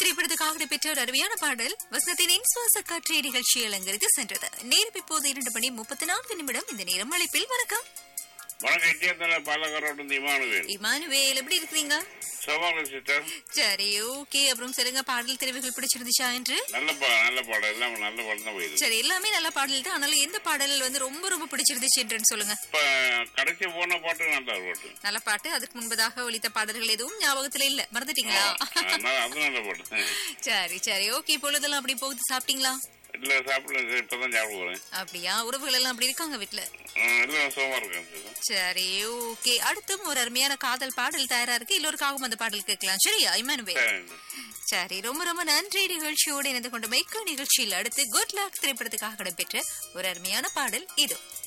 திரைப்படத்துக்காக பெற்ற ஒரு அருமையான பாடல் வசனத்தின் இன்சுவாச காற்றிய நிகழ்ச்சி அலங்கரித்து சென்றது நேரம் இப்போது இரண்டு மணி முப்பத்தி நான்கு நிமிடம் இந்த நேரம் அழைப்பில் வணக்கம் வணக்கம் இந்தியத்துல பாலக்காரோட இமானுவேல் இமானுவேல் எப்படி இருக்கிறீங்க சோமாங்க சிஸ்டர் சரி ஓகே அப்புறம் சொல்லுங்க பாடல் தெரிவுகள் பிடிச்சிருந்துச்சா என்று நல்ல பா நல்ல பாடம் எல்லாம் நல்ல பாடம் தான் போயிருக்கு சரி எல்லாமே நல்ல பாடல் தான் ஆனாலும் எந்த பாடல் வந்து ரொம்ப ரொம்ப பிடிச்சிருந்துச்சு என்றுன்னு சொல்லுங்க இப்ப கடைசி போன பாட்டு நல்ல ஒரு பாட்டு நல்ல பாட்டு அதுக்கு முன்பதாக ஒலித்த பாடல்கள் எதுவும் ஞாபகத்துல இல்ல மறந்துட்டீங்களா ஆ, நல்ல- அது நல்ல பாட்டு சரி சரி ஓகே பொழுதெல்லாம் அப்படி போகுது சாப்பிட்டீங்களா இல்ல சாப்பிடல சார் இப்பதான் சாப்பிட போறேன் அப்படியா உறவுகள் எல்லாம் அப்படி இருக்காங்க வீட்டுல ஆ, எல்லாம் சோமா இருக்கேன் சார் சரி ஓகே அடுத்தும் ஒரு அருமையான காதல் பாடல் தயாரா இருக்கு எல்லோருக்காகவும் அந்த பாடல் கேட்கலாம் சரியா இமானுவே சரி சரி ரொம்ப ரொம்ப நன்றி நிகழ்ச்சியோடு இணைந்து கொண்ட மைக்க நிகழ்ச்சியில் அடுத்து குட் லக் திரைப்படத்துக்காக இடம்பெற்ற ஒரு அருமையான பாடல் இது